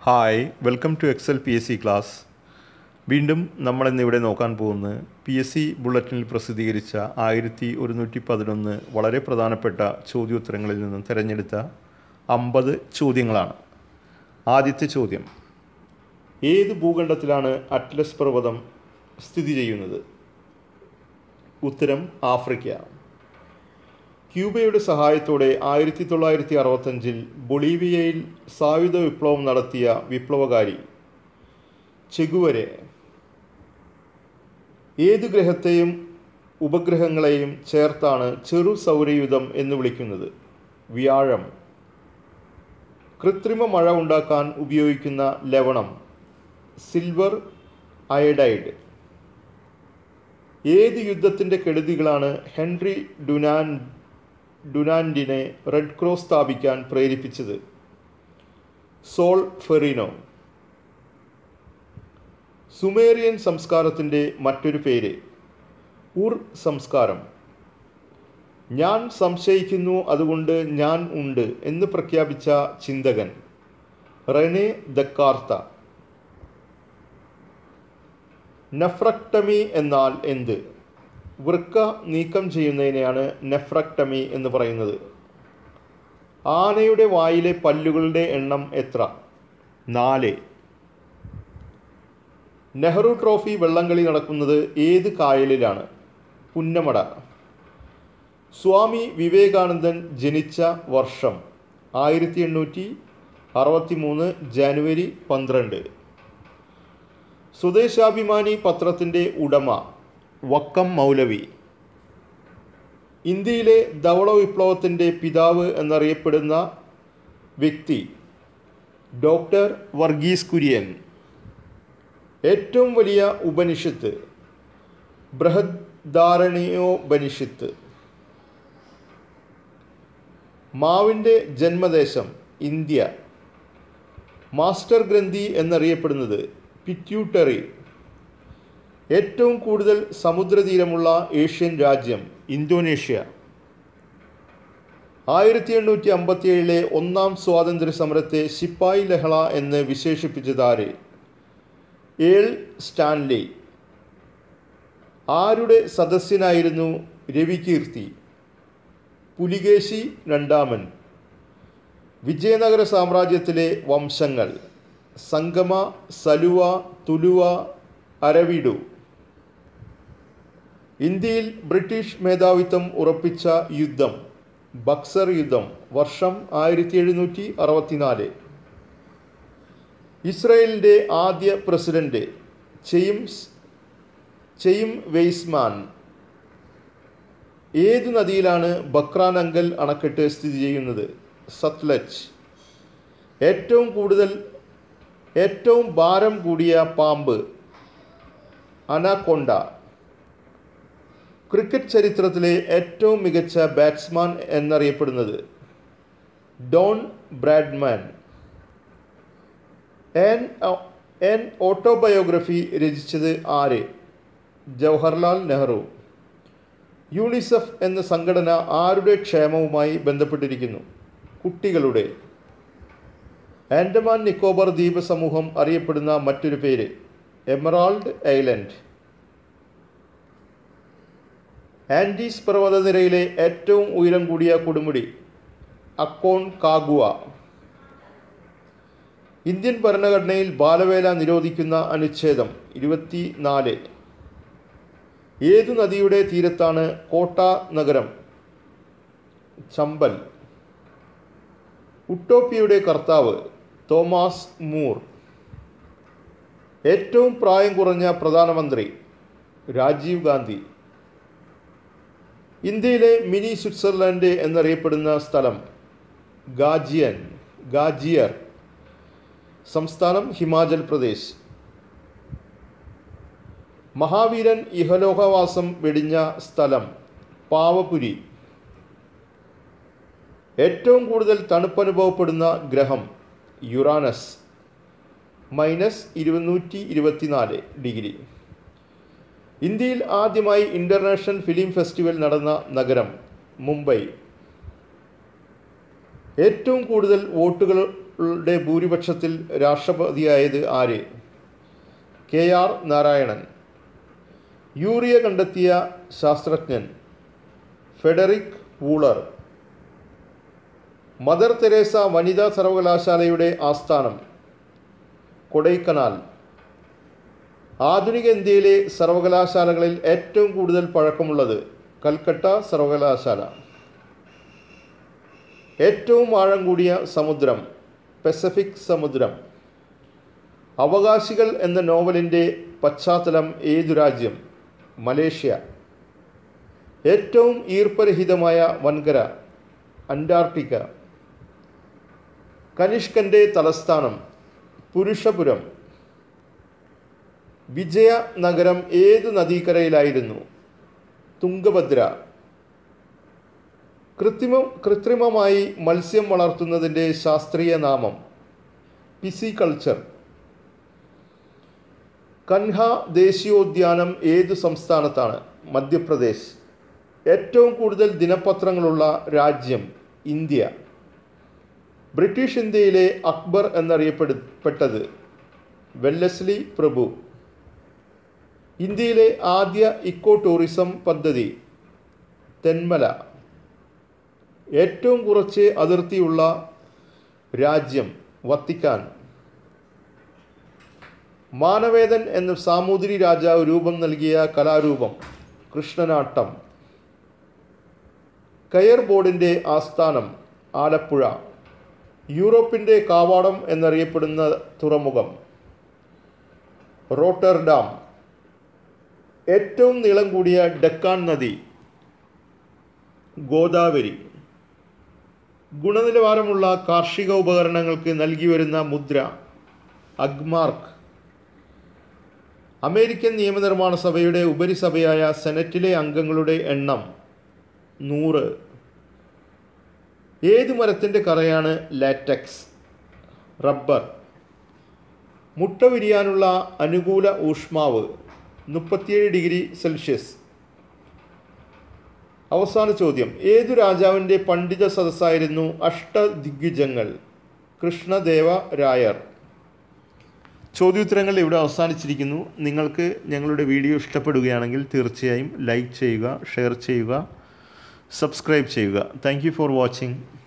hi welcome to Excel P S C class വീണ്ടും നമ്മളിന്നിവിടെ നോക്കാൻ പോകുന്നത് പി എസ് സി ബുള്ളറ്റിനിൽ പ്രസിദ്ധീകരിച്ച ആയിരത്തി ഒരുന്നൂറ്റി പതിനൊന്ന് വളരെ പ്രധാനപ്പെട്ട ചോദ്യോത്തരങ്ങളിൽ നിന്നും തിരഞ്ഞെടുത്ത അമ്പത് ചോദ്യങ്ങളാണ് ആദ്യത്തെ ചോദ്യം ഏത് ഭൂഖണ്ഡത്തിലാണ് അറ്റ്ലസ് പർവ്വതം സ്ഥിതി ചെയ്യുന്നത് ഉത്തരം ആഫ്രിക്ക ക്യൂബയുടെ സഹായത്തോടെ ആയിരത്തി തൊള്ളായിരത്തി അറുപത്തഞ്ചിൽ ബൊളീവിയയിൽ സായുധ വിപ്ലവം നടത്തിയ വിപ്ലവകാരി ചെഗുവരെ ഏതു ഗ്രഹത്തെയും ഉപഗ്രഹങ്ങളെയും ചേർത്താണ് ചെറു സൗരയുധം എന്ന് വിളിക്കുന്നത് വ്യാഴം കൃത്രിമ മഴ ഉണ്ടാക്കാൻ ഉപയോഗിക്കുന്ന ലവണം സിൽവർ അയഡൈഡ് ഏത് യുദ്ധത്തിൻ്റെ കെടുതികളാണ് ഹെൻറി ഡുനാൻ ഡുനാൻഡിനെ റെഡ് ക്രോസ് സ്ഥാപിക്കാൻ പ്രേരിപ്പിച്ചത് സോൾ ഫെറിനോ സുമേറിയൻ സംസ്കാരത്തിൻ്റെ മറ്റൊരു പേര് ഉർ സംസ്കാരം ഞാൻ സംശയിക്കുന്നു അതുകൊണ്ട് ഞാൻ ഉണ്ട് എന്ന് പ്രഖ്യാപിച്ച ചിന്തകൻ റെനെ ദക്കാർത്ത നെഫ്രക്ടമി എന്നാൽ എന്ത് വൃക്ക നീക്കം ചെയ്യുന്നതിനെയാണ് നെഫ്രക്ടമി എന്ന് പറയുന്നത് ആനയുടെ വായിലെ പല്ലുകളുടെ എണ്ണം എത്ര നാല് നെഹ്റു ട്രോഫി വള്ളംകളി നടക്കുന്നത് ഏത് കായലിലാണ് പുന്നമട സ്വാമി വിവേകാനന്ദൻ ജനിച്ച വർഷം ആയിരത്തി എണ്ണൂറ്റി അറുപത്തി മൂന്ന് ജനുവരി പന്ത്രണ്ട് സ്വദേശാഭിമാനി പത്രത്തിൻ്റെ ഉടമ വക്കം മൗലവി ഇന്ത്യയിലെ ധവള വിപ്ലവത്തിൻ്റെ പിതാവ് എന്നറിയപ്പെടുന്ന വ്യക്തി ഡോക്ടർ വർഗീസ് കുര്യൻ ഏറ്റവും വലിയ ഉപനിഷത്ത് ബൃഹദ്ധാരണയോപനിഷത്ത് മാവിൻ്റെ ജന്മദേശം ഇന്ത്യ മാസ്റ്റർ ഗ്രന്ഥി എന്നറിയപ്പെടുന്നത് പിറ്റ്യൂട്ടറി ഏറ്റവും കൂടുതൽ സമുദ്രതീരമുള്ള ഏഷ്യൻ രാജ്യം ഇന്തോനേഷ്യ ആയിരത്തി എണ്ണൂറ്റി അമ്പത്തിയേഴിലെ ഒന്നാം സ്വാതന്ത്ര്യ സമരത്തെ ശിപ്പായി ലഹള എന്ന് വിശേഷിപ്പിച്ചതാര് ഏൾ സ്റ്റാൻലി ആരുടെ സദസ്യനായിരുന്നു രവികീർത്തി പുലികേശി രണ്ടാമൻ വിജയനഗര സാമ്രാജ്യത്തിലെ വംശങ്ങൾ സംഗമ സലുവ തുലുവ അരവിഡു ഇന്ത്യയിൽ ബ്രിട്ടീഷ് മേധാവിത്വം ഉറപ്പിച്ച യുദ്ധം ബക്സർ യുദ്ധം വർഷം ആയിരത്തി എഴുന്നൂറ്റി അറുപത്തിനാല് ഇസ്രയേലിൻ്റെ ആദ്യ പ്രസിഡന്റ് ചെയിംസ് ചെയിം വെയ്സ്മാൻ ഏതു നദിയിലാണ് ബക്രാനങ്കൽ അണക്കെട്ട് സ്ഥിതി ചെയ്യുന്നത് സത്ലജ് ഏറ്റവും കൂടുതൽ ഏറ്റവും ഭാരം കൂടിയ പാമ്പ് അനാക്കൊണ്ട ക്രിക്കറ്റ് ചരിത്രത്തിലെ ഏറ്റവും മികച്ച ബാറ്റ്സ്മാൻ എന്നറിയപ്പെടുന്നത് Don Bradman an an autobiography രചിച്ചത് ആര് ജവഹർലാൽ നെഹ്റു യൂണിസെഫ് എന്ന സംഘടന ആരുടെ ക്ഷേമവുമായി ബന്ധപ്പെട്ടിരിക്കുന്നു കുട്ടികളുടെ ആൻഡമാൻ നിക്കോബർ ദ്വീപ സമൂഹം അറിയപ്പെടുന്ന മറ്റൊരു പേര് എമറാൾഡ് ഐലൻഡ് ആൻഡീസ് പർവ്വതനിരയിലെ ഏറ്റവും ഉയരം കൂടിയ കൊടുമുടി അക്കോൺ കാഗുവ ഇന്ത്യൻ ഭരണഘടനയിൽ ബാലവേല നിരോധിക്കുന്ന അനുച്ഛേദം ഇരുപത്തി നാല് ഏതു നദിയുടെ തീരത്താണ് കോട്ട നഗരം ചമ്പൽ ഉട്ടോപ്പിയുടെ കർത്താവ് തോമസ് മൂർ ഏറ്റവും പ്രായം കുറഞ്ഞ പ്രധാനമന്ത്രി രാജീവ് ഗാന്ധി ഇന്ത്യയിലെ മിനി സ്വിറ്റ്സർലൻഡ് എന്നറിയപ്പെടുന്ന സ്ഥലം ഗാജിയൻ ഗാജിയർ സംസ്ഥാനം ഹിമാചൽ പ്രദേശ് മഹാവീരൻ ഇഹലോകവാസം വെടിഞ്ഞ സ്ഥലം പാവപുരി ഏറ്റവും കൂടുതൽ തണുപ്പനുഭവപ്പെടുന്ന ഗ്രഹം യുറാനസ് മൈനസ് ഇരുന്നൂറ്റി ഇരുപത്തിനാല് ഡിഗ്രി ഇന്ത്യയിൽ ആദ്യമായി ഇൻ്റർനാഷണൽ ഫിലിം ഫെസ്റ്റിവൽ നടന്ന നഗരം മുംബൈ ഏറ്റവും കൂടുതൽ വോട്ടുകൾ വോട്ടുകളുടെ ഭൂരിപക്ഷത്തിൽ രാഷ്ട്രപതിയായത് ആര് കെ ആർ നാരായണൻ യൂറിയ കണ്ടെത്തിയ ശാസ്ത്രജ്ഞൻ ഫെഡറിക് വൂളർ മദർ തെരേസ വനിതാ സർവകലാശാലയുടെ ആസ്ഥാനം കൊടൈക്കനാൽ ആധുനിക ഇന്ത്യയിലെ സർവകലാശാലകളിൽ ഏറ്റവും കൂടുതൽ പഴക്കമുള്ളത് കൽക്കട്ട സർവകലാശാല ഏറ്റവും ആഴം കൂടിയ സമുദ്രം പസഫിക് സമുദ്രം അവകാശികൾ എന്ന നോവലിൻ്റെ പശ്ചാത്തലം ഏതു രാജ്യം മലേഷ്യ ഏറ്റവും ഈർപ്പരഹിതമായ വൻകര അന്റാർട്ടിക്ക കനിഷ്കൻ്റെ തലസ്ഥാനം പുരുഷപുരം വിജയ നഗരം ഏതു നദീക്കരയിലായിരുന്നു തുംഗഭദ്ര കൃത്രിമ കൃത്രിമമായി മത്സ്യം വളർത്തുന്നതിൻ്റെ ശാസ്ത്രീയ നാമം പിസികൾച്ചർ കൻഹ ദേശീയോദ്യാനം ഏതു സംസ്ഥാനത്താണ് മധ്യപ്രദേശ് ഏറ്റവും കൂടുതൽ ദിനപത്രങ്ങളുള്ള രാജ്യം ഇന്ത്യ ബ്രിട്ടീഷ് ഇന്ത്യയിലെ അക്ബർ എന്നറിയപ്പെടുപ്പെട്ടത് വെല്ലസ്ലി പ്രഭു ഇന്ത്യയിലെ ആദ്യ ഇക്കോ ടൂറിസം പദ്ധതി തെന്മല ഏറ്റവും കുറച്ച് അതിർത്തിയുള്ള രാജ്യം വത്തിക്കാൻ മാനവേദൻ എന്ന സാമൂതിരി രാജാവ് രൂപം നൽകിയ കലാരൂപം കൃഷ്ണനാട്ടം കയർ ബോർഡിൻ്റെ ആസ്ഥാനം ആലപ്പുഴ യൂറോപ്പിൻ്റെ കാവാടം എന്നറിയപ്പെടുന്ന തുറമുഖം റോട്ടർഡാം ഏറ്റവും നീളം കൂടിയ ഡെക്കാൻ നദി ഗോദാവരി ഗുണനിലവാരമുള്ള കാർഷിക ഉപകരണങ്ങൾക്ക് നൽകി വരുന്ന മുദ്ര അഗ്മാർക്ക് അമേരിക്കൻ നിയമനിർമ്മാണ സഭയുടെ ഉപരിസഭയായ സെനറ്റിലെ അംഗങ്ങളുടെ എണ്ണം നൂറ് ഏത് മരത്തിൻ്റെ കറയാണ് ലാറ്റക്സ് റബ്ബർ മുട്ട വിരിയാനുള്ള അനുകൂല ഊഷ്മാവ് മുപ്പത്തിയേഴ് ഡിഗ്രി സെൽഷ്യസ് അവസാന ചോദ്യം ഏതു രാജാവിൻ്റെ പണ്ഡിത സദസ്സായിരുന്നു അഷ്ടദിഗ്ഗജങ്ങൾ കൃഷ്ണദേവ രായർ ചോദ്യോത്തരങ്ങൾ ഇവിടെ അവസാനിച്ചിരിക്കുന്നു നിങ്ങൾക്ക് ഞങ്ങളുടെ വീഡിയോ ഇഷ്ടപ്പെടുകയാണെങ്കിൽ തീർച്ചയായും ലൈക്ക് ചെയ്യുക ഷെയർ ചെയ്യുക സബ്സ്ക്രൈബ് ചെയ്യുക താങ്ക് യു ഫോർ വാച്ചിങ്